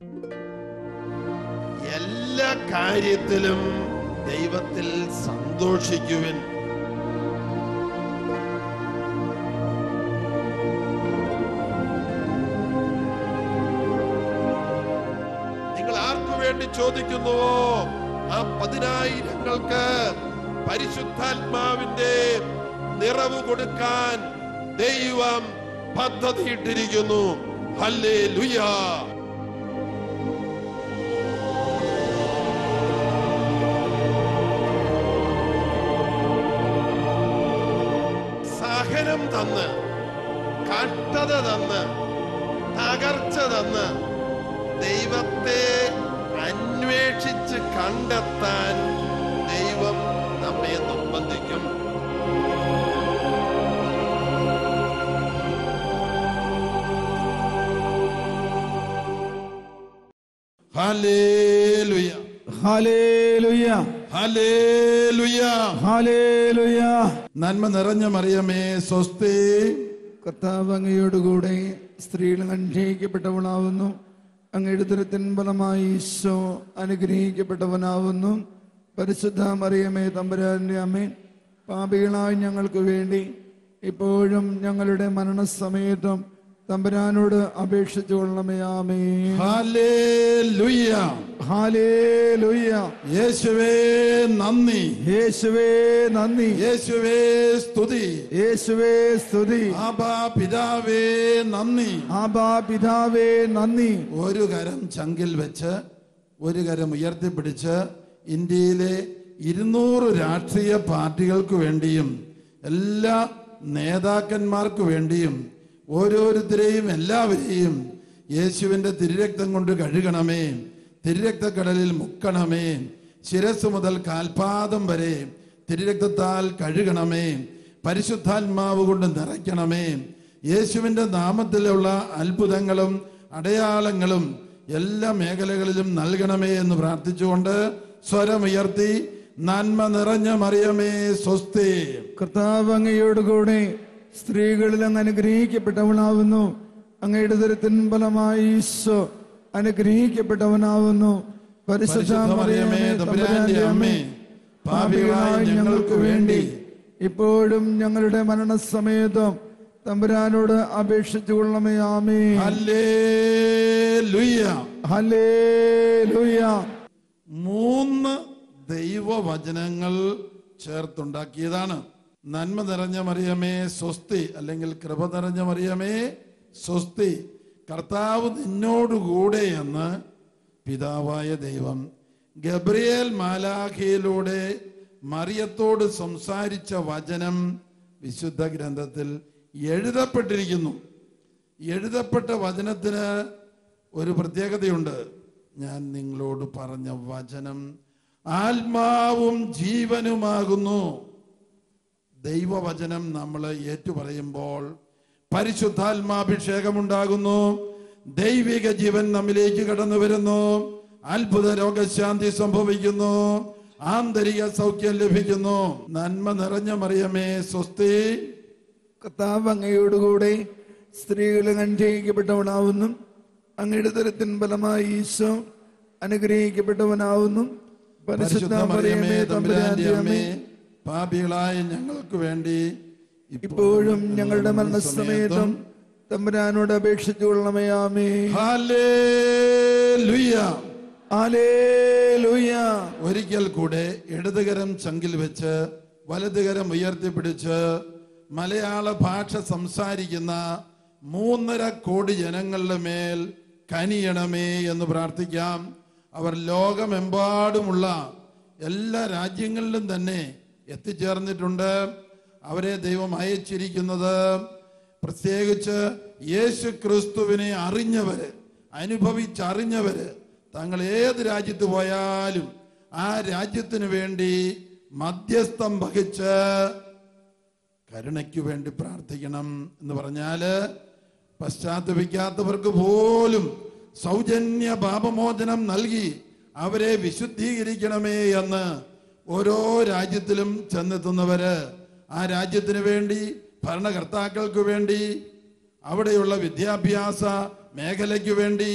എല്ലാ കാര്യത്തിലും ദൈവത്തിൽ സന്തോഷിക്കുവിൻ നിങ്ങൾ ആർക്കു വേണ്ടി ചോദിക്കുന്നുവോ ആ പതിനായിരങ്ങൾക്ക് പരിശുദ്ധാത്മാവിന്റെ നിറവ് കൊടുക്കാൻ ദൈവം പദ്ധതിയിട്ടിരിക്കുന്നു ഹല്ലേ ലുയാ സഹനം തന്ന് കഷ്ടത തന്ന് തകർച്ച തന്ന് ദൈവത്തെ അന്വേഷിച്ച് കണ്ടെത്താൻ ദൈവം നമ്മെ നിർബന്ധിക്കും ഹല്ലേലൂയ ഹാലേലുയ ഹല്ലേലൂയ ഹാലേലുയ നന്മ നിറഞ്ഞ മറിയമേ സ്വസ്തി കർത്താവ് അങ്ങയോടുകൂടെ സ്ത്രീകൾ അനുഗ്രഹിക്കപ്പെട്ടവളാവുന്നു അങ്ങയുടെ ദുരത്തിൻ ഫലമായി ഈശോ അനുഗ്രഹിക്കപ്പെട്ടവനാവുന്നു പരിശുദ്ധ മറിയമേ തമ്പുരാന്റെ അമ്മേ പാപികളായി ഞങ്ങൾക്ക് വേണ്ടി ഇപ്പോഴും ഞങ്ങളുടെ മരണസമയത്തും തമ്പുരാനോട് അപേക്ഷിച്ചു കൊള്ളണമേ ആമേ ഹല്ലേലൂയ ഹാലേലുയ യേശുവേ നന്ദി യേശുവേ നന്ദി യേശുവേ സ്തുതി യേശുവേ സ്തുതി ആബാ പിതാവേ നന്ദി ആബാ പിതാവേ നന്ദി ഒരു കരം ചങ്കിൽ വെച്ച് ഒരു കരം ഉയർത്തിപ്പിടിച്ച് ഇന്ത്യയിലെ ഇരുന്നൂറ് രാഷ്ട്രീയ പാർട്ടികൾക്ക് വേണ്ടിയും എല്ലാ നേതാക്കന്മാർക്ക് വേണ്ടിയും ഓരോരുത്തരെയും എല്ലാവരെയും യേശുവിൻ്റെ തിരുരക്തം കൊണ്ട് കഴുകണമേ തിരുരക്തക്കടലിൽ മുക്കണമേ ശിരസ് മുതൽ കാൽപാദം വരെ തിരുരക്തത്താൽ കഴുകണമേ പരിശുദ്ധാത്മാവ് കൊണ്ട് നിറയ്ക്കണമേ യേശുവിൻ്റെ നാമത്തിലുള്ള അത്ഭുതങ്ങളും അടയാളങ്ങളും എല്ലാ മേഖലകളിലും നൽകണമേ എന്ന് പ്രാർത്ഥിച്ചുകൊണ്ട് സ്വരമുയർത്തി നന്മ നിറഞ്ഞ മറിയമേ സ്വസ്തി കർത്താവ് അങ്ങയോടുകൂടെ സ്ത്രീകളിൽ അങ്ങ് അനുഗ്രഹിക്കപ്പെട്ടവനാവുന്നു അങ്ങയുടെ ദുരത്തിൻ ഫലമായി ഈശോ അനുഗ്രഹിക്കപ്പെട്ടവനാവുന്നു പരിശുദ്ധ പരിശുദ്ധ മറിയമേ തമ്പുരാന്റെ അമ്മേ പാപികളായ ഞങ്ങൾക്ക് വേണ്ടി ഇപ്പോഴും ഞങ്ങളുടെ മരണസമയത്തും തമ്പുരാനോട് അപേക്ഷിച്ചു കൊള്ളമേ ആമേ ഹല്ലേലൂയ ഹല്ലേലൂയ മൂന്ന് ദൈവവചനങ്ങൾ ചേർത്തുണ്ടാക്കിയതാണ് നന്മ നിറഞ്ഞ മറിയമേ സ്വസ്തി അല്ലെങ്കിൽ കൃപ നിറഞ്ഞ മറിയമേ സ്വസ്തി കർത്താവ് നിന്നോടുകൂടെ എന്ന് പിതാവായ ദൈവം ഗബ്രിയേൽ മാലാഖയിലൂടെ മറിയത്തോട് സംസാരിച്ച വചനം വിശുദ്ധ ഗ്രന്ഥത്തിൽ എഴുതപ്പെട്ടിരിക്കുന്നു എഴുതപ്പെട്ട വചനത്തിന് ഒരു പ്രത്യേകതയുണ്ട് ഞാൻ നിങ്ങളോട് പറഞ്ഞ വചനം ആത്മാവും ജീവനുമാകുന്നു ദൈവവചനം നമ്മൾ ഏറ്റുപറയുമ്പോൾ പരിശുദ്ധാത്മാഭിഷേകമുണ്ടാകുന്നു ദൈവിക ജീവൻ നമ്മിലേക്ക് കടന്നു വരുന്നു അത്ഭുത രോഗശാന്തി സംഭവിക്കുന്നു ആന്തരിക സൗഖ്യം ലഭിക്കുന്നു നന്മ നിറഞ്ഞ മറിയമേ സ്വസ്തി കർത്താവ് അങ്ങയോടുകൂടെ സ്ത്രീകൾ അനുഗ്രഹിക്കപ്പെട്ടവനാവുന്നു അങ്ങയുടെ തരത്തിൻ ഫലമായി ഈശോ അനുഗ്രഹിക്കപ്പെട്ടവനാവുന്നു പരിശുദ്ധ മറിയമേ തമ്പുരാന്റെ അമ്മേ പാപികളായ ഞങ്ങൾക്ക് വേണ്ടി ഇപ്പോഴും ഞങ്ങളുടെ മരണസമയത്തും തമ്പുരാനോട് അപേക്ഷിച്ചു കൊള്ളണമേ ആമേ ഹല്ലേലൂയ ആലേലൂയ ഒരിക്കൽ കൂടെ ഇടതുകരം ചങ്കിൽ വെച്ച് വലതുകരം ഉയർത്തിപ്പിടിച്ച് മലയാള ഭാഷ സംസാരിക്കുന്ന മൂന്നര കോടി ജനങ്ങളുടെ മേൽ കനിയണമേ എന്ന് പ്രാർത്ഥിക്കാം അവർ ലോകമെമ്പാടുമുള്ള എല്ലാ രാജ്യങ്ങളിലും തന്നെ എത്തിച്ചേർന്നിട്ടുണ്ട് അവരെ ദൈവം അയച്ചിരിക്കുന്നത് പ്രത്യേകിച്ച് യേശു ക്രിസ്തുവിനെ അറിഞ്ഞവര് അനുഭവിച്ചറിഞ്ഞവര് തങ്ങൾ ഏത് രാജ്യത്ത് പോയാലും ആ രാജ്യത്തിന് വേണ്ടി മധ്യസ്ഥം വഹിച്ച് കരുണയ്ക്ക് വേണ്ടി പ്രാർത്ഥിക്കണം എന്ന് പറഞ്ഞാല് പശ്ചാത്തപിക്കാത്തവർക്ക് പോലും സൗജന്യ പാപമോചനം നൽകി അവരെ വിശുദ്ധീകരിക്കണമേ എന്ന് ഓരോ രാജ്യത്തിലും ചെന്നെത്തുന്നവര് ആ രാജ്യത്തിന് വേണ്ടി ഭരണകർത്താക്കൾക്ക് വേണ്ടി അവിടെയുള്ള വിദ്യാഭ്യാസ മേഖലയ്ക്ക് വേണ്ടി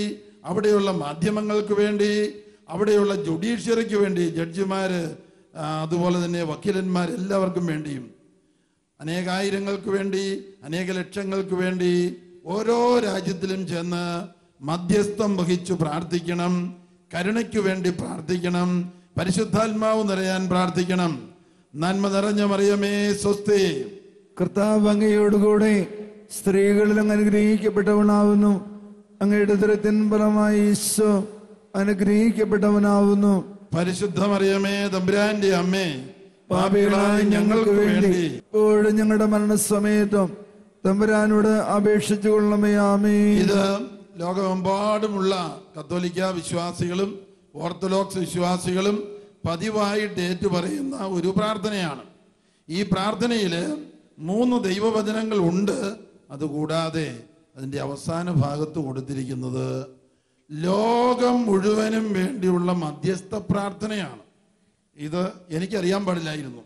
അവിടെയുള്ള മാധ്യമങ്ങൾക്ക് വേണ്ടി അവിടെയുള്ള ജുഡീഷ്യറിക്ക് വേണ്ടി ജഡ്ജിമാര് ആ, അതുപോലെ തന്നെ വക്കീലന്മാർ എല്ലാവർക്കും വേണ്ടിയും അനേകായിരങ്ങൾക്ക് വേണ്ടി അനേക ലക്ഷങ്ങൾക്ക് വേണ്ടി ഓരോ രാജ്യത്തിലും ചെന്ന് മധ്യസ്ഥം വഹിച്ചു പ്രാർത്ഥിക്കണം കരുണയ്ക്ക് വേണ്ടി പ്രാർത്ഥിക്കണം പരിശുദ്ധാത്മാവ് നിറയാൻ പ്രാർത്ഥിക്കണം നന്മ നിറഞ്ഞ മറിയമേ സ്വസ്തി കർത്താവ് അങ്ങയോടുകൂടെ സ്ത്രീകളിൽ അങ്ങ് അനുഗ്രഹിക്കപ്പെട്ടവനാവുന്നു അങ്ങയുടെ ദുരത്തിൻ ഫലമായി ഈശോ അനുഗ്രഹിക്കപ്പെട്ടവനാവുന്നു പരിശുദ്ധ മറിയമേ തമ്പുരാന്റെ അമ്മേ പാപികളായ ഞങ്ങൾക്ക് വേണ്ടി ഇപ്പോഴും ഞങ്ങളുടെ മരണസമയത്തും തമ്പുരാനോട് അപേക്ഷിച്ചു കൊള്ളമേ ആമേ ഇത് ലോകമെമ്പാടുമുള്ള കത്തോലിക്ക വിശ്വാസികളും ഓർത്തഡോക്സ് വിശ്വാസികളും പതിവായിട്ട് ഏറ്റുപറയുന്ന ഒരു പ്രാർത്ഥനയാണ് ഈ പ്രാർത്ഥനയിൽ മൂന്ന് ദൈവവചനങ്ങൾ ഉണ്ട് അതുകൂടാതെ അതിൻ്റെ അവസാന ഭാഗത്ത് കൊടുത്തിരിക്കുന്നത് ലോകം മുഴുവനും വേണ്ടിയുള്ള മധ്യസ്ഥ പ്രാർത്ഥനയാണ് ഇത് എനിക്കറിയാൻ പാടില്ലായിരുന്നു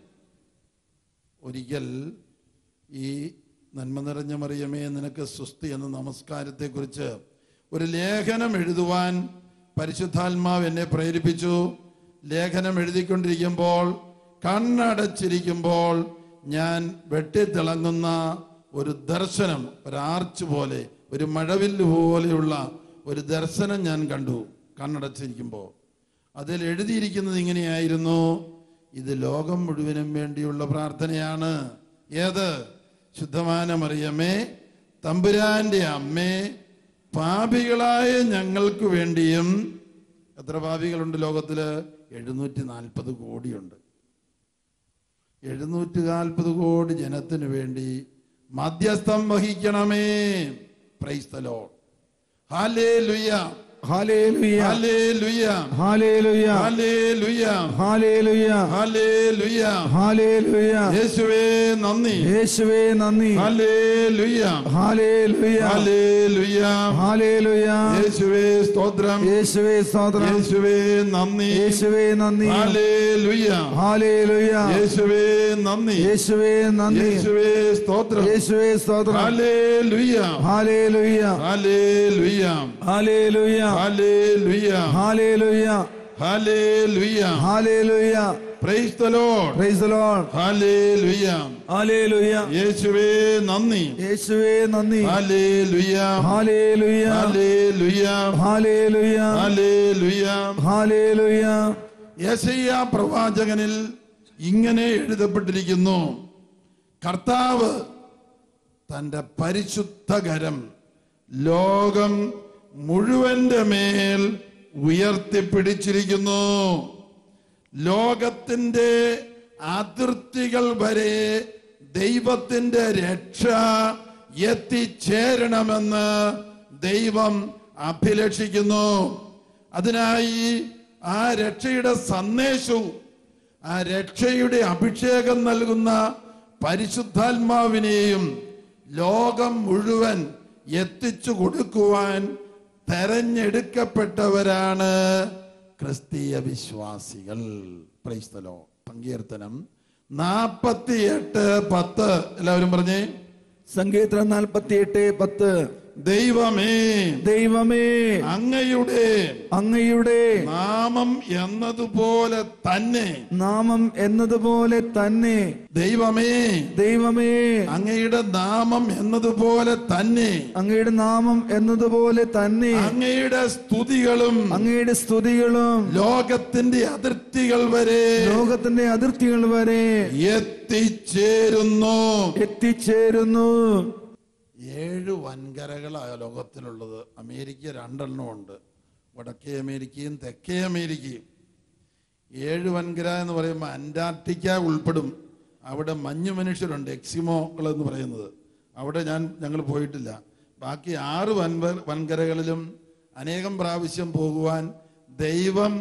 ഒരിക്കൽ ഈ നന്മ നിറഞ്ഞ മറിയമേ നിനക്ക് സുസ്തി എന്ന നമസ്കാരത്തെക്കുറിച്ച് ഒരു ലേഖനം എഴുതുവാൻ പരിശുദ്ധാത്മാവ് എന്നെ പ്രേരിപ്പിച്ചു ലേഖനം എഴുതിക്കൊണ്ടിരിക്കുമ്പോൾ കണ്ണടച്ചിരിക്കുമ്പോൾ ഞാൻ വെട്ടിത്തിളങ്ങുന്ന ഒരു ദർശനം ഒരു ആർച്ച് പോലെ ഒരു മഴവില്ല് പോലെയുള്ള ഒരു ദർശനം ഞാൻ കണ്ടു കണ്ണടച്ചിരിക്കുമ്പോൾ അതിൽ എഴുതിയിരിക്കുന്നത് ഇങ്ങനെയായിരുന്നു ഇത് ലോകം മുഴുവനും വേണ്ടിയുള്ള പ്രാർത്ഥനയാണ് ഏത് ശുദ്ധമാന മറിയമ്മേ തമ്പുരാന്റെ അമ്മേ പാപികളായ ഞങ്ങൾക്ക് വേണ്ടിയും എത്ര പാപികളുണ്ട് ലോകത്തില് എഴുന്നൂറ്റി നാൽപ്പത് കോടിയുണ്ട് എഴുന്നൂറ്റി നാൽപ്പത് കോടി ജനത്തിനു വേണ്ടി മധ്യസ്ഥം വഹിക്കണമേ പ്രൈസ്തലോ ഹാലേ hallelujah hallelujah hallelujah hallelujah hallelujah hallelujah hallelujah hallelujah യേശുവേ നന്ദി യേശുവേ നന്ദി ഹാലേ hallelujah hallelujah hallelujah hallelujah യേശുവേ സ്തോത്രം യേശുവേ സ്തോത്രം യേശുവേ നന്ദി യേശുവേ നന്ദി ഹാലേ ലുയ്യ ഹാലേലുയ യേശുവേ നന്ദി യേശുവേ നന്ദി യേശുവേ സ്തോത്രം യേശുവേ സ്തോത്രം ഹാലേ hallelujah hallelujah hallelujah hallelujah hallelujah hallelujah hallelujah hallelujah praise the Lord praise the Lord hallelujah hallelujah യേശുവേ നന്ദി യേശുവേ നന്ദി ഹാലേ hallelujah hallelujah hallelujah hallelujah hallelujah hallelujah യേശയ്യ പ്രവാചകനിൽ ഇങ്ങനെ എഴുതപ്പെട്ടിരിക്കുന്നു കർത്താവ് തന്റെ പരിശുദ്ധകരം ലോകം മുഴുവന്റെ മേൽ ഉയർത്തിപ്പിടിച്ചിരിക്കുന്നു ലോകത്തിന്റെ അതിർത്തികൾ വരെ ദൈവത്തിന്റെ രക്ഷ എത്തിച്ചേരണമെന്ന് ദൈവം അഭിലഷിക്കുന്നു അതിനായി ആ രക്ഷയുടെ സന്ദേശവും ആ രക്ഷയുടെ അഭിഷേകം നൽകുന്ന പരിശുദ്ധാത്മാവിനെയും ലോകം മുഴുവൻ എത്തിച്ചു കൊടുക്കുവാൻ തെരഞ്ഞെടുക്കപ്പെട്ടവരാണ് ക്രിസ്തീയ വിശ്വാസികൾ പ്രൈസ്തലോ സങ്കീർത്തനം നാപ്പത്തിയെട്ട് പത്ത് എല്ലാവരും പറഞ്ഞേ സങ്കീർത്തനം നാൽപ്പത്തിയെട്ട് പത്ത് ദൈവമേ ദൈവമേ അങ്ങയുടെ അങ്ങയുടെ നാമം എന്നതുപോലെ തന്നെ നാമം എന്നതുപോലെ തന്നെ ദൈവമേ ദൈവമേ അങ്ങയുടെ നാമം എന്നതുപോലെ തന്നെ അങ്ങയുടെ നാമം എന്നതുപോലെ തന്നെ അങ്ങയുടെ സ്തുതികളും അങ്ങയുടെ സ്തുതികളും ലോകത്തിന്റെ അതിർത്തികൾ വരെ ലോകത്തിന്റെ അതിർത്തികൾ വരെ എത്തിച്ചേരുന്നു എത്തിച്ചേരുന്നു ഏഴ് വൻകരകളാണ് ലോകത്തിലുള്ളത് അമേരിക്ക രണ്ടെണ്ണം ഉണ്ട് വടക്കേ അമേരിക്കയും തെക്കേ അമേരിക്കയും ഏഴ് വൻകര എന്ന് പറയുമ്പോൾ അന്റാർട്ടിക്ക ഉൾപ്പെടും അവിടെ മഞ്ഞു മനുഷ്യരുണ്ട് എക്സിമോകൾ എന്ന് പറയുന്നത് അവിടെ ഞാൻ ഞങ്ങൾ പോയിട്ടില്ല ബാക്കി ആറ് വൻ വൻകരകളിലും അനേകം പ്രാവശ്യം പോകുവാൻ ദൈവം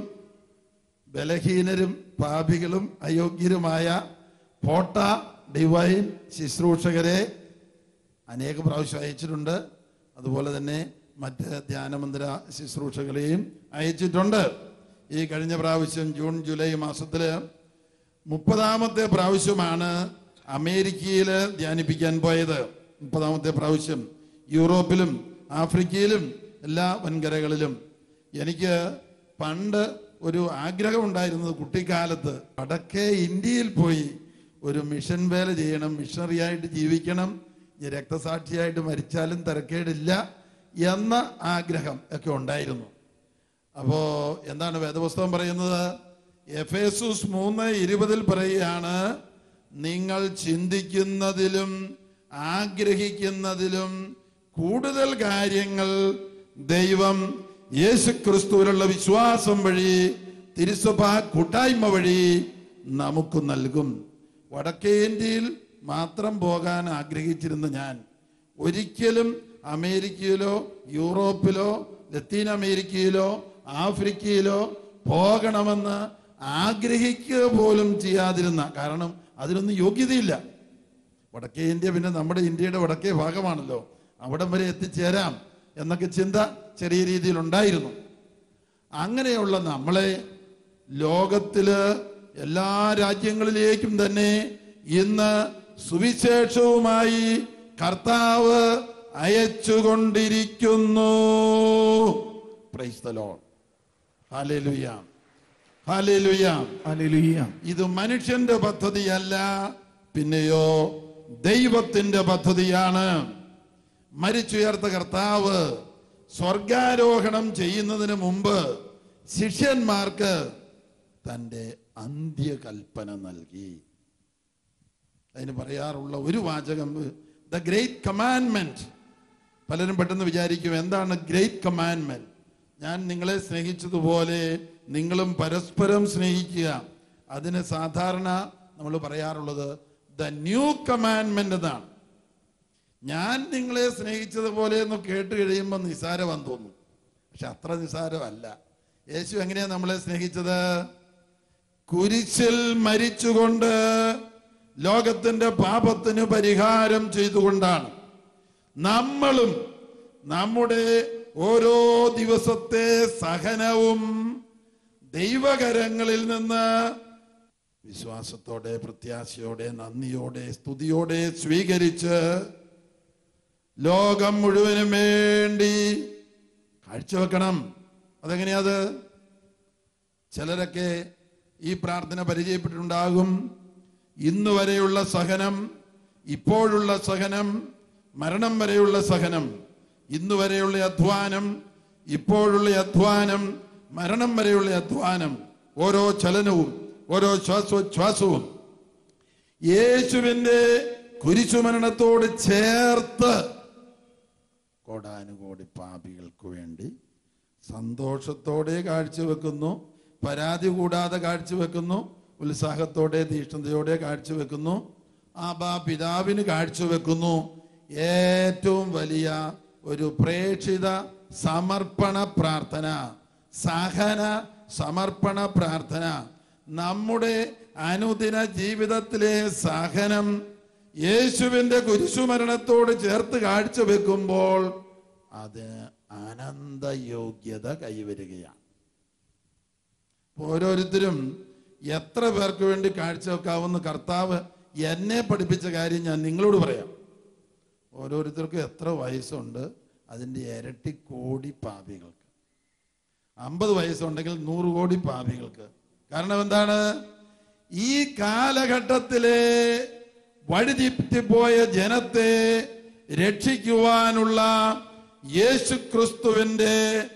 ബലഹീനരും പാപികളും അയോഗ്യരുമായ പോട്ട ഡിവൈൻ ശുശ്രൂഷകരെ അനേക പ്രാവശ്യം അയച്ചിട്ടുണ്ട് അതുപോലെ തന്നെ മറ്റ് ധ്യാനമന്ദിര ശുശ്രൂഷകളെയും അയച്ചിട്ടുണ്ട് ഈ കഴിഞ്ഞ പ്രാവശ്യം ജൂൺ ജൂലൈ മാസത്തില് മുപ്പതാമത്തെ പ്രാവശ്യമാണ് അമേരിക്കയിൽ ധ്യാനിപ്പിക്കാൻ പോയത് മുപ്പതാമത്തെ പ്രാവശ്യം യൂറോപ്പിലും ആഫ്രിക്കയിലും എല്ലാ വൻകരകളിലും എനിക്ക് പണ്ട് ഒരു ആഗ്രഹം ഉണ്ടായിരുന്നത് കുട്ടിക്കാലത്ത് വടക്കേ ഇന്ത്യയിൽ പോയി ഒരു മിഷൻ വേല ചെയ്യണം മിഷണറിയായിട്ട് ജീവിക്കണം ഇനി രക്തസാക്ഷിയായിട്ട് മരിച്ചാലും തിരക്കേടില്ല എന്ന ആഗ്രഹം ഒക്കെ ഉണ്ടായിരുന്നു അപ്പോ എന്താണ് വേദപുസ്തകം പറയുന്നത് എഫേസുസ് മൂന്ന് ഇരുപതിൽ പറയുകയാണ് നിങ്ങൾ ചിന്തിക്കുന്നതിലും ആഗ്രഹിക്കുന്നതിലും കൂടുതൽ കാര്യങ്ങൾ ദൈവം യേശുക്രിസ്തുവിലുള്ള വിശ്വാസം വഴി തിരുസഭ കൂട്ടായ്മ വഴി നമുക്ക് നൽകും വടക്കേ ഇന്ത്യയിൽ മാത്രം പോകാൻ ആഗ്രഹിച്ചിരുന്ന ഞാൻ ഒരിക്കലും അമേരിക്കയിലോ യൂറോപ്പിലോ ലത്തീൻ അമേരിക്കയിലോ ആഫ്രിക്കയിലോ പോകണമെന്ന് ആഗ്രഹിക്കുക പോലും ചെയ്യാതിരുന്ന കാരണം അതിനൊന്നും യോഗ്യതയില്ല വടക്കേ ഇന്ത്യ പിന്നെ നമ്മുടെ ഇന്ത്യയുടെ വടക്കേ ഭാഗമാണല്ലോ അവിടം വരെ എത്തിച്ചേരാം എന്നൊക്കെ ചിന്ത ചെറിയ രീതിയിൽ ഉണ്ടായിരുന്നു അങ്ങനെയുള്ള നമ്മളെ ലോകത്തില് എല്ലാ രാജ്യങ്ങളിലേക്കും തന്നെ ഇന്ന് സുവിശേഷവുമായി കർത്താവ് അയച്ചുകൊണ്ടിരിക്കുന്നു praise the Lord hallelujah hallelujah hallelujah ഇത് മനുഷ്യന്റെ പദ്ധതിയല്ല പിന്നെയോ ദൈവത്തിന്റെ പദ്ധതിയാണ് മരിച്ചുയർത്ത കർത്താവ് സ്വർഗാരോഹണം ചെയ്യുന്നതിന് മുമ്പ് ശിഷ്യന്മാർക്ക് തന്റെ അന്ത്യകൽപ്പന നൽകി അതിന് പറയാറുള്ള ഒരു വാചകം ദ ഗ്രേറ്റ് കമാൻമെന്റ് പലരും പെട്ടെന്ന് വിചാരിക്കും എന്താണ് ഗ്രേറ്റ് കമാൻമെന്റ് ഞാൻ നിങ്ങളെ സ്നേഹിച്ചതുപോലെ നിങ്ങളും പരസ്പരം സ്നേഹിക്കുക അതിന് സാധാരണ നമ്മൾ പറയാറുള്ളത് ദ ന്യൂ കമാൻമെന്റ് എന്നാണ് ഞാൻ നിങ്ങളെ സ്നേഹിച്ചതുപോലെ എന്ന് കേട്ട് കഴിയുമ്പോൾ നിസാരമാണെന്ന് തോന്നും പക്ഷെ അത്ര നിസാരമല്ല യേശു എങ്ങനെയാ നമ്മളെ സ്നേഹിച്ചത് കുരിശിൽ മരിച്ചുകൊണ്ട് ലോകത്തിന്റെ പാപത്തിന് പരിഹാരം ചെയ്തുകൊണ്ടാണ് നമ്മളും നമ്മുടെ ഓരോ ദിവസത്തെ സഹനവും ദൈവകരങ്ങളിൽ നിന്ന് വിശ്വാസത്തോടെ പ്രത്യാശയോടെ നന്ദിയോടെ സ്തുതിയോടെ സ്വീകരിച്ച് ലോകം മുഴുവനും വേണ്ടി കാഴ്ചവെക്കണം അതെങ്ങനെയാത് ചിലരൊക്കെ ഈ പ്രാർത്ഥന പരിചയപ്പെട്ടിട്ടുണ്ടാകും ഇന്ന് വരെയുള്ള സഹനം ഇപ്പോഴുള്ള സഹനം മരണം വരെയുള്ള സഹനം ഇന്ന് വരെയുള്ള അധ്വാനം ഇപ്പോഴുള്ള അധ്വാനം മരണം വരെയുള്ള അധ്വാനം ഓരോ ചലനവും ഓരോ ശ്വാസോച്ഛ്വാസവും യേശുവിന്റെ കുരിശുമരണത്തോട് ചേർത്ത് കോടാനുകോടി പാപികൾക്ക് വേണ്ടി സന്തോഷത്തോടെ കാഴ്ചവെക്കുന്നു പരാതി കൂടാതെ കാഴ്ചവെക്കുന്നു ഉത്സാഹത്തോടെ തീഷ്ണതയോടെ കാഴ്ചവെക്കുന്നു ആബാ പിതാവിന് കാഴ്ചവെക്കുന്നു ഏറ്റവും വലിയ ഒരു പ്രേക്ഷിത സമർപ്പണ പ്രാർത്ഥന സഹന സമർപ്പണ പ്രാർത്ഥന നമ്മുടെ അനുദിന ജീവിതത്തിലെ സഹനം യേശുവിന്റെ കുരിശുമരണത്തോട് ചേർത്ത് കാഴ്ചവെക്കുമ്പോൾ അത് അനന്തയോഗ്യത കൈവരികയാണ് ഓരോരുത്തരും എത്ര പേർക്ക് വേണ്ടി കാഴ്ചവെക്കാവുന്ന കർത്താവ് എന്നെ പഠിപ്പിച്ച കാര്യം ഞാൻ നിങ്ങളോട് പറയാം ഓരോരുത്തർക്കും എത്ര വയസ്സുണ്ട് അതിൻ്റെ ഇരട്ടി കോടി പാപികൾക്ക് അമ്പത് വയസ്സുണ്ടെങ്കിൽ നൂറ് കോടി പാപികൾക്ക് കാരണം എന്താണ് ഈ കാലഘട്ടത്തിലെ വഴിതെറ്റിപ്പോയ ജനത്തെ രക്ഷിക്കുവാനുള്ള യേശുക്രിസ്തുവിന്റെ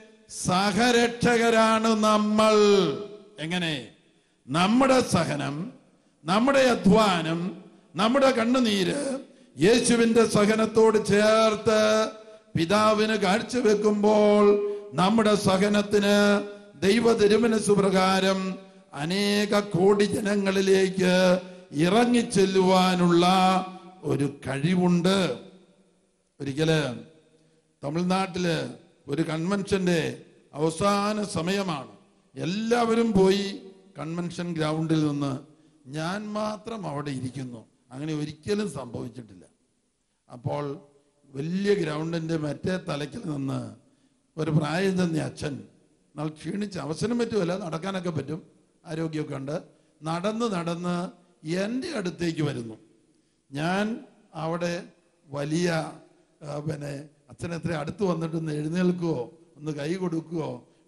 സഹരക്ഷകരാണ് നമ്മൾ എങ്ങനെ നമ്മുടെ സഹനം നമ്മുടെ അധ്വാനം നമ്മുടെ കണ്ണുനീര് യേശുവിന്റെ സഹനത്തോട് ചേർത്ത് പിതാവിന് കാഴ്ചവെക്കുമ്പോൾ നമ്മുടെ സഹനത്തിന് ദൈവ തിരുമനസ് പ്രകാരം അനേക കോടി ജനങ്ങളിലേക്ക് ഇറങ്ങിച്ചെല്ലുവാനുള്ള ഒരു കഴിവുണ്ട് ഒരിക്കല് തമിഴ്നാട്ടില് ഒരു കൺവെൻഷന്റെ അവസാന സമയമാണ് എല്ലാവരും പോയി കൺവെൻഷൻ ഗ്രൗണ്ടിൽ നിന്ന് ഞാൻ മാത്രം അവിടെ ഇരിക്കുന്നു അങ്ങനെ ഒരിക്കലും സംഭവിച്ചിട്ടില്ല അപ്പോൾ വലിയ ഗ്രൗണ്ടിന്റെ മറ്റേ തലയ്ക്കിൽ നിന്ന് ഒരു പ്രായം ചെന്ന അച്ഛൻ എന്നാൽ ക്ഷീണിച്ച് അവസരം പറ്റുമല്ല നടക്കാനൊക്കെ പറ്റും ആരോഗ്യമൊക്കെ ഉണ്ട് നടന്ന് നടന്ന് എൻ്റെ അടുത്തേക്ക് വരുന്നു ഞാൻ അവിടെ വലിയ ആ, പിന്നെ അച്ഛൻ എത്ര അടുത്ത് വന്നിട്ട് ഒന്ന് എഴുന്നേൽക്കുവോ ഒന്ന് കൈ കൊടുക്കുകയോ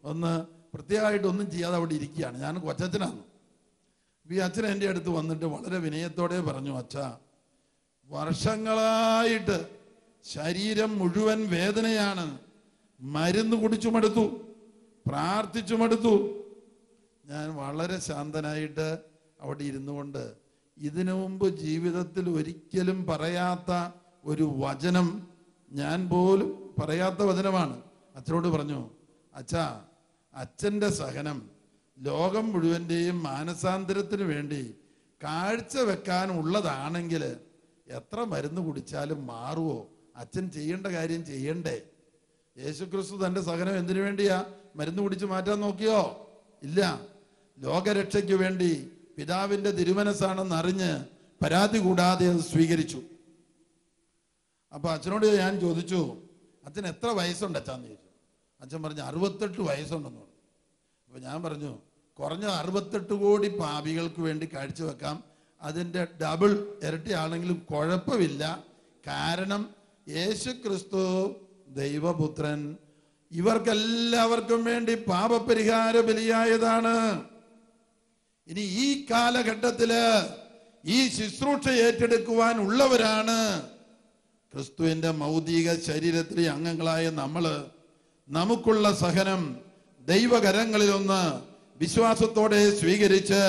ഒന്ന് പ്രത്യേകമായിട്ട് ഒന്നും ചെയ്യാതെ അവിടെ ഇരിക്കുകയാണ് ഞാൻ കൊച്ചച്ഛനാണ് ഈ അച്ഛൻ എൻ്റെ അടുത്ത് വന്നിട്ട് വളരെ വിനയത്തോടെ പറഞ്ഞു അച്ഛാ വർഷങ്ങളായിട്ട് ശരീരം മുഴുവൻ വേദനയാണ് മരുന്ന് കുടിച്ചു മടുത്തു പ്രാർത്ഥിച്ചു മടുത്തു ഞാൻ വളരെ ശാന്തനായിട്ട് അവിടെ ഇരുന്നു കൊണ്ട് ഇതിനു മുമ്പ് ജീവിതത്തിൽ ഒരിക്കലും പറയാത്ത ഒരു വചനം ഞാൻ പോലും പറയാത്ത വചനമാണ് അച്ഛനോട് പറഞ്ഞു അച്ഛാ അച്ഛൻ്റെ സഹനം ലോകം മുഴുവൻ്റെയും മാനസാന്തരത്തിന് വേണ്ടി കാഴ്ച വെക്കാൻ ഉള്ളതാണെങ്കിൽ എത്ര മരുന്ന് കുടിച്ചാലും മാറുമോ അച്ഛൻ ചെയ്യേണ്ട കാര്യം ചെയ്യണ്ടേ യേശുക്രിസ്തു തന്റെ സഹനം എന്തിനു വേണ്ടിയാ മരുന്ന് കുടിച്ച് മാറ്റാൻ നോക്കിയോ ഇല്ല ലോകരക്ഷയ്ക്ക് വേണ്ടി പിതാവിന്റെ തിരുമനസ്സാണെന്ന് അറിഞ്ഞ് പരാതി കൂടാതെ അത് സ്വീകരിച്ചു അപ്പൊ അച്ഛനോട് ഞാൻ ചോദിച്ചു അച്ഛൻ എത്ര വയസ്സുണ്ട് അച്ഛാന്ന് ചോദിച്ചു അച്ഛൻ പറഞ്ഞു അറുപത്തെട്ട് വയസ്സുണ്ടെന്ന് പറഞ്ഞു അപ്പൊ ഞാൻ പറഞ്ഞു കുറഞ്ഞ അറുപത്തെട്ട് കോടി പാപികൾക്ക് വേണ്ടി കാഴ്ചവെക്കാം അതിന്റെ ഡബിൾ ഇരട്ടിയാണെങ്കിലും കുഴപ്പമില്ല കാരണം യേശു ക്രിസ്തു ദൈവപുത്രൻ ഇവർക്കെല്ലാവർക്കും വേണ്ടി പാപപരിഹാര ബലിയായതാണ് ഇനി ഈ കാലഘട്ടത്തില് ഈ ശുശ്രൂഷ ഏറ്റെടുക്കുവാൻ ഉള്ളവരാണ് ക്രിസ്തുവിന്റെ മൗതിക ശരീരത്തിലെ അംഗങ്ങളായ നമ്മള് നമുക്കുള്ള സഹനം ദൈവകരങ്ങളിലൊന്ന് വിശ്വാസത്തോടെ സ്വീകരിച്ച്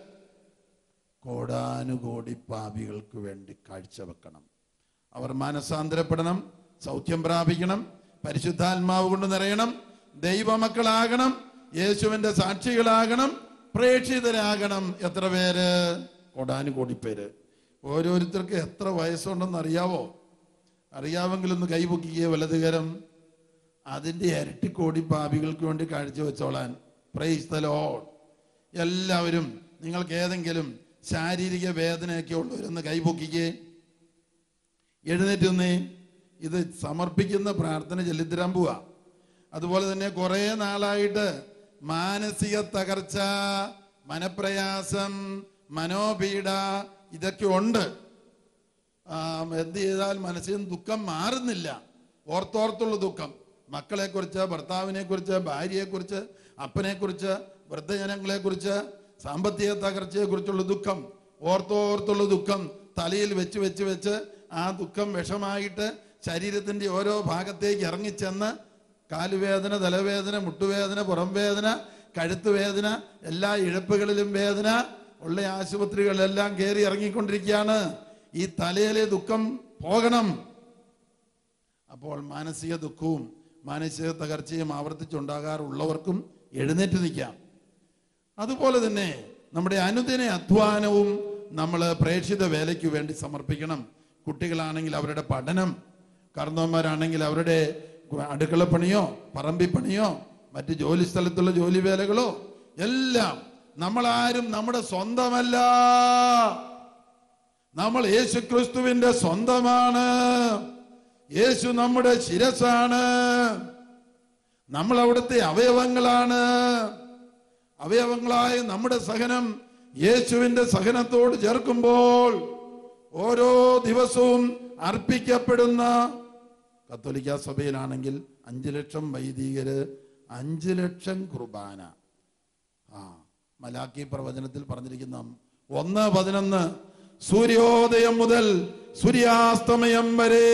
കോടാനുകോടി പാപികൾക്ക് വേണ്ടി കാഴ്ചവെക്കണം അവർ മാനസാന്തരപ്പെടണം സൗഖ്യം പ്രാപിക്കണം പരിശുദ്ധാത്മാവ് കൊണ്ട് നിറയണം ദൈവമക്കളാകണം യേശുവിന്റെ സാക്ഷികളാകണം പ്രേക്ഷിതരാകണം എത്ര പേര് കോടാനുകോടി പേര് ഓരോരുത്തർക്ക് എത്ര വയസ്സുണ്ടെന്ന് അറിയാവോ അറിയാമെങ്കിൽ ഒന്ന് കൈപൊക്കിയേ വലതുകരം അതിന്റെ ഇരട്ടി കോടി പാപികൾക്ക് വേണ്ടി കാഴ്ചവെച്ചോളാൻ പ്രൈസ് ദ ലോർഡ് എല്ലാവരും നിങ്ങൾക്ക് ഏതെങ്കിലും ശാരീരിക വേദനയൊക്കെ ഉള്ളവരൊന്ന് കൈപൊക്കിക്കേ എഴുന്നേറ്റ് നിന്നേ ഇത് സമർപ്പിക്കുന്ന പ്രാർത്ഥന ചെല്ലിത്തരാൻ പോവാ അതുപോലെ തന്നെ കുറെ നാളായിട്ട് മാനസിക തകർച്ച മനപ്രയാസം മനോപീഡ ഇതൊക്കെ ഉണ്ട് ആ, എന്ത് ചെയ്താൽ മനസ്സിൽ നിന്ന് ദുഃഖം മാറുന്നില്ല ഓർത്തോർത്തുള്ള ദുഃഖം മക്കളെ കുറിച്ച് ഭർത്താവിനെ കുറിച്ച് ഭാര്യയെ കുറിച്ച് അപ്പനെ കുറിച്ച് വൃദ്ധജനങ്ങളെ കുറിച്ച് സാമ്പത്തിക തകർച്ചയെ കുറിച്ചുള്ള ദുഃഖം ഓർത്തോർത്തുള്ള ദുഃഖം തലയിൽ വെച്ച് വെച്ച് വെച്ച് ആ ദുഃഖം വിഷമായിട്ട് ശരീരത്തിന്റെ ഓരോ ഭാഗത്തേക്ക് ഇറങ്ങിച്ചെന്ന് കാലുവേദന തലവേദന മുട്ടുവേദന പുറം വേദന കഴുത്ത് വേദന എല്ലാ ഇഴപ്പുകളിലും വേദന ഉള്ള ആശുപത്രികളിലെല്ലാം കയറി ഇറങ്ങിക്കൊണ്ടിരിക്കുകയാണ് ഈ തലയിലെ ദുഃഖം പോകണം അപ്പോൾ മാനസിക ദുഃഖവും മാനസിക തകർച്ചയും ആവർത്തിച്ചുണ്ടാകാറുള്ളവർക്കും എഴുന്നേറ്റ് നിൽക്കാം അതുപോലെ തന്നെ നമ്മുടെ അനുദിന അധ്വാനവും നമ്മൾ പ്രേക്ഷിത വേലയ്ക്ക് വേണ്ടി സമർപ്പിക്കണം കുട്ടികളാണെങ്കിൽ അവരുടെ പഠനം കാരണവന്മാരാണെങ്കിൽ അവരുടെ അടുക്കളപ്പണിയോ പറമ്പിപ്പണിയോ മറ്റ് ജോലി സ്ഥലത്തുള്ള ജോലി വേലകളോ എല്ലാം നമ്മളാരും നമ്മുടെ സ്വന്തമല്ല നമ്മൾ യേശു ക്രിസ്തുവിന്റെ സ്വന്തമാണ് യേശു നമ്മുടെ ശിരസാണ് നമ്മൾ അവിടുത്തെ അവയവങ്ങളാണ് അവയവങ്ങളായ നമ്മുടെ സഹനം യേശുവിന്റെ സഹനത്തോട് ചേർക്കുമ്പോൾ ഓരോ ദിവസവും അർപ്പിക്കപ്പെടുന്ന കത്തോലിക്ക സഭയിലാണെങ്കിൽ അഞ്ചു ലക്ഷം വൈദികര് അഞ്ചു ലക്ഷം കുർബാന ആ മലാക്കി പ്രവചനത്തിൽ പറഞ്ഞിരിക്കുന്ന ഒന്ന് പതിനൊന്ന് സൂര്യോദയം മുതൽ സൂര്യാസ്തമയം വരെ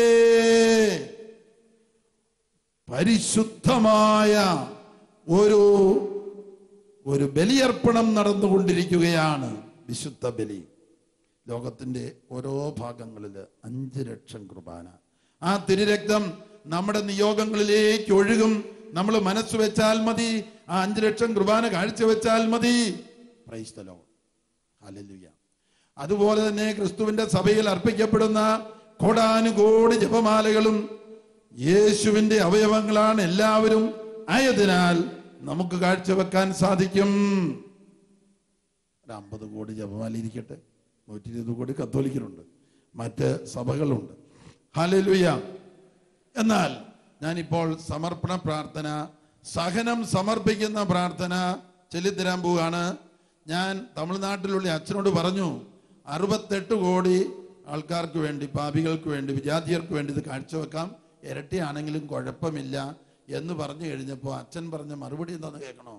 പരിശുദ്ധമായ ഒരു ഒരു ബലിയർപ്പണം നടന്നുകൊണ്ടിരിക്കുകയാണ് വിശുദ്ധ ബലി ലോകത്തിന്റെ ഓരോ ഭാഗങ്ങളിൽ അഞ്ച് ലക്ഷം കുർബാന ആ തിരുരക്തം നമ്മുടെ നിയോഗങ്ങളിലേക്ക് ഒഴുകും നമ്മൾ മനസ്സ് വെച്ചാൽ മതി ആ അഞ്ച് ലക്ഷം കുർബാന കാഴ്ചവെച്ചാൽ മതി പ്രൈസ് ദ ലോർഡ് ഹല്ലേലൂയ അതുപോലെ തന്നെ ക്രിസ്തുവിന്റെ സഭയിൽ അർപ്പിക്കപ്പെടുന്ന കോടാനുകോടി ജപമാലകളും യേശുവിന്റെ അവയവങ്ങളാണ് എല്ലാവരും ആയതിനാൽ നമുക്ക് കാഴ്ചവെക്കാൻ സാധിക്കും ഒരു അമ്പത് കോടി ജപമാല ഇരിക്കട്ടെ നൂറ്റി ഇരുപത് കോടി കത്തോലിക്കലുണ്ട് മറ്റ് സഭകളുണ്ട് ഹല്ലേലൂയ എന്നാൽ ഞാനിപ്പോൾ സമർപ്പണ പ്രാർത്ഥന സഹനം സമർപ്പിക്കുന്ന പ്രാർത്ഥന ചൊല്ലിത്തരാൻ പോവുകയാണ് ഞാൻ തമിഴ്നാട്ടിലുള്ള അച്ഛനോട് പറഞ്ഞു അറുപത്തെട്ട് കോടി ആൾക്കാർക്ക് വേണ്ടി പാപികൾക്ക് വേണ്ടി വിജാതിയർക്ക് വേണ്ടി ഇത് കാഴ്ചവെക്കാം ഇരട്ടിയാണെങ്കിലും കുഴപ്പമില്ല എന്ന് പറഞ്ഞു കഴിഞ്ഞപ്പോൾ അച്ഛൻ പറഞ്ഞ മറുപടി എന്താന്ന് കേൾക്കണോ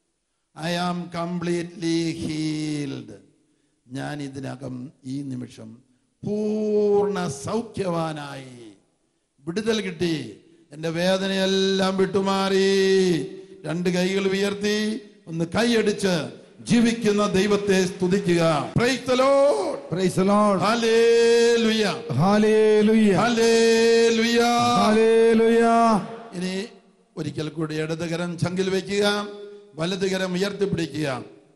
ഐ ആം കംപ്ലീറ്റ്ലി ഹീൽഡ് ഞാൻ ഇതിനകം ഈ നിമിഷം പൂർണ്ണ സൗഖ്യവാനായി വിടുതൽ കിട്ടി എൻ്റെ വേദനയെല്ലാം വിട്ടുമാറി രണ്ട് കൈകൾ ഉയർത്തി ഒന്ന് കൈയടിച്ച് ജീവിക്കുന്ന ദൈവത്തെ സ്തുതിക്കുക Praise the Lord. Praise Lord Hallelujah. Hallelujah Hallelujah. Hallelujah ഇനി ഒരിക്കൽ കൂടി ഇടതുകരം ചങ്കിൽ വയ്ക്കുക വലതുകരം ഉയർത്തിപ്പിടിക്കുക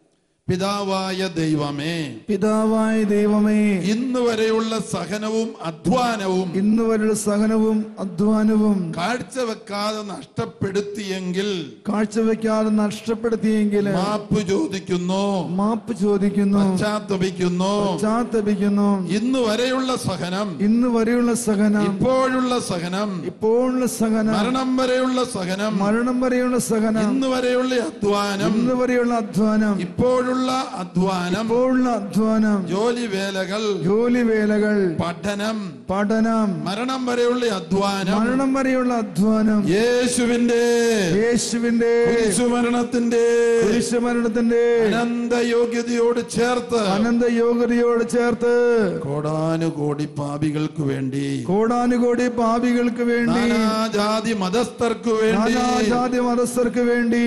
പിതാവായ ദൈവമേ പിതാവായ ദൈവമേ ഇന്ന് വരെയുള്ള സഹനവും അധ്വാനവും ഇന്ന് വരെയുള്ള സഹനവും അധ്വാനവും കാഴ്ചവെക്കാതെ നഷ്ടപ്പെടുത്തിയെങ്കിൽ കാഴ്ചവെക്കാതെ നഷ്ടപ്പെടുത്തിയെങ്കിൽ മാപ്പ് ചോദിക്കുന്നു മാപ്പ് ചോദിക്കുന്നു പശ്ചാത്തപിക്കുന്നു പശ്ചാത്തപിക്കുന്നു ഇന്ന് വരെയുള്ള സഹനം ഇന്ന് വരെയുള്ള സഹനം ഇപ്പോഴുള്ള സഹനം ഇപ്പോഴുള്ള സഹനം മരണം വരെയുള്ള സഹനം മരണം വരെയുള്ള സഹനം ഇന്ന് വരെയുള്ള അധ്വാനം ഇന്ന് വരെയുള്ള അധ്വാനം ഇപ്പോഴുള്ള അധ്വാനം ഇപ്പോഴുള്ള അധ്വാനം ജോലി വേലകൾ ജോലി വേലകൾ പഠനം പഠനം മരണം വരെയുള്ള അധ്വാനം മരണം വരെയുള്ള അധ്വാനം യേശുവിന്റെ യേശുവിന്റെ കുരിശുമരണത്തിന്റെ കുരിശുമരണത്തിന്റെ അനന്ത യോഗ്യതയോട് ചേർത്ത് അനന്ത യോഗ്യതയോട് ചേർത്ത് കോടാനുകോടി പാപികൾക്ക് വേണ്ടി കോടാനുകോടി പാപികൾക്ക് വേണ്ടി നാനാജാതി മതസ്ഥർക്ക് വേണ്ടി നാനാജാതി മതസ്ഥർക്ക് വേണ്ടി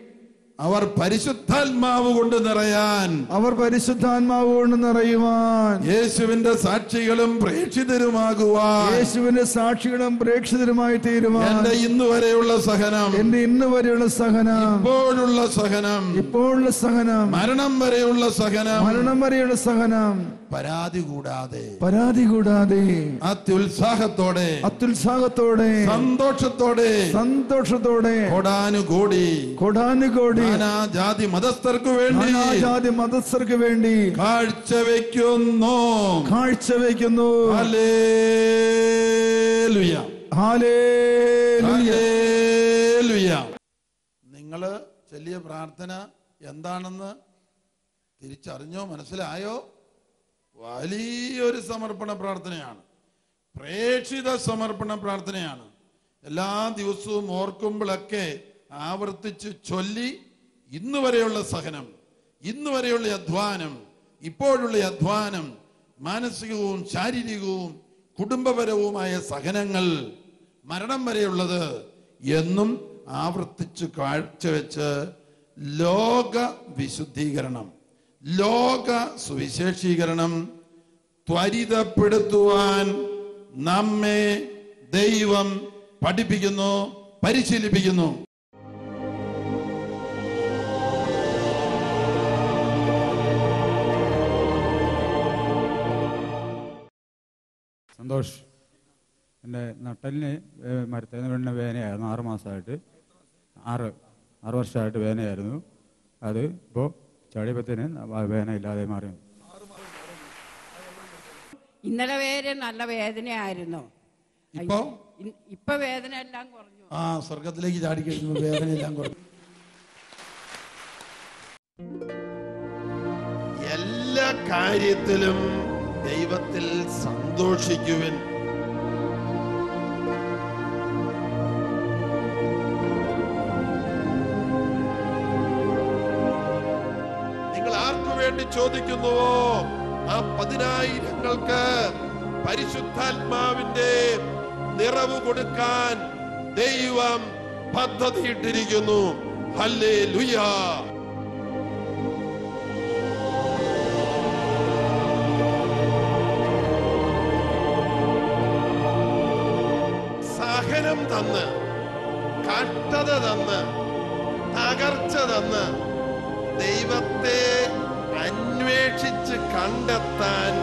അവർ പരിശുദ്ധാത്മാവ് കൊണ്ട് നിറയാൻ അവർ പരിശുദ്ധാത്മാവ് കൊണ്ട് നിറയുവാൻ യേശുവിന്റെ സാക്ഷികളും പ്രേക്ഷിതരുമാകുവാൻ യേശുവിന്റെ സാക്ഷികളും പ്രേക്ഷിതരുമായി തീരുവാൻ എന്റെ ഇന്ന് വരെയുള്ള സഹനം എന്റെ ഇന്ന് വരെയുള്ള സഹനം ഇപ്പോഴുള്ള സഹനം ഇപ്പോഴുള്ള സഹനം മരണം വരെയുള്ള സഹനം മരണം വരെയുള്ള സഹനം പരാതി കൂടാതെ പരാതി കൂടാതെ അത്യുത്സാഹത്തോടെ അത്യുത്സാഹത്തോടെ സന്തോഷത്തോടെ സന്തോഷത്തോടെ കോടാനുകോടി കൊടാനുകോടി നാനാജാതി മതസ്ഥർക്ക് വേണ്ടി നാനാജാതി മതസ്ഥർക്ക് വേണ്ടി കാഴ്ചവെക്കുന്നു കാഴ്ചവെക്കുന്നു ഹല്ലേലൂയ. Hallelujah hallelujah. നിങ്ങള് ചൊല്ലിയ പ്രാർത്ഥന എന്താണെന്ന് തിരിച്ചറിഞ്ഞോ മനസ്സിലായോ വലിയൊരു സമർപ്പണ പ്രാർത്ഥനയാണ് പ്രേക്ഷിത സമർപ്പണ പ്രാർത്ഥനയാണ് എല്ലാ ദിവസവും ഓർക്കുമ്പോഴൊക്കെ ആവർത്തിച്ച് ചൊല്ലി ഇന്ന് വരെയുള്ള സഹനം ഇന്ന് വരെയുള്ള അധ്വാനം ഇപ്പോഴുള്ള അധ്വാനം മാനസികവും ശാരീരികവും കുടുംബപരവുമായ സഹനങ്ങൾ മരണം വരെയുള്ളത് എന്നും ആവർത്തിച്ച് കാഴ്ചവെച്ച് ലോക വിശുദ്ധീകരണം ലോക സുവിശേഷീകരണം ത്വരിതപ്പെടുത്തുവാൻ നമ്മെ ദൈവം പഠിപ്പിക്കുന്നു പരിശീലിപ്പിക്കുന്നു സന്തോഷ് എൻ്റെ നട്ടലിന് വേ- മരത്തേന്ന് വീണ വേദനയായിരുന്നു ആറ് മാസമായിട്ട് ആറ് ആറ് വർഷമായിട്ട് വേദനയായിരുന്നു അത് ഇപ്പോൾ ചടിയപ്പത്തിന് വേദന ഇല്ലാതെ മാറി ഇന്നലെ വരെ നല്ല വേദനയായിരുന്നു ഇപ്പോ ഇൻ- ഇപ്പൊ വേദന എല്ലാം കുറഞ്ഞു ആ സ്വർഗത്തിലേക്ക് ചാടിക്കഴിഞ്ഞു വേദനയെല്ലാം കുറഞ്ഞു എല്ലാ കാര്യത്തിലും ദൈവത്തിൽ സന്തോഷിക്കുവിൻ നിങ്ങൾ ആർക്കു വേണ്ടി ചോദിക്കുന്നുവോ ആ പതിനായിരങ്ങൾക്ക് പരിശുദ്ധാത്മാവിന്റെ നിറവ് കൊടുക്കാൻ ദൈവം പദ്ധതിയിട്ടിരിക്കുന്നു ഹല്ലേ ലുയാ സഹനം തന്ന് കഷ്ടത തന്ന് തകർച്ച തന്ന് ദൈവത്തെ അന്വേഷിച്ച് കണ്ടെത്താൻ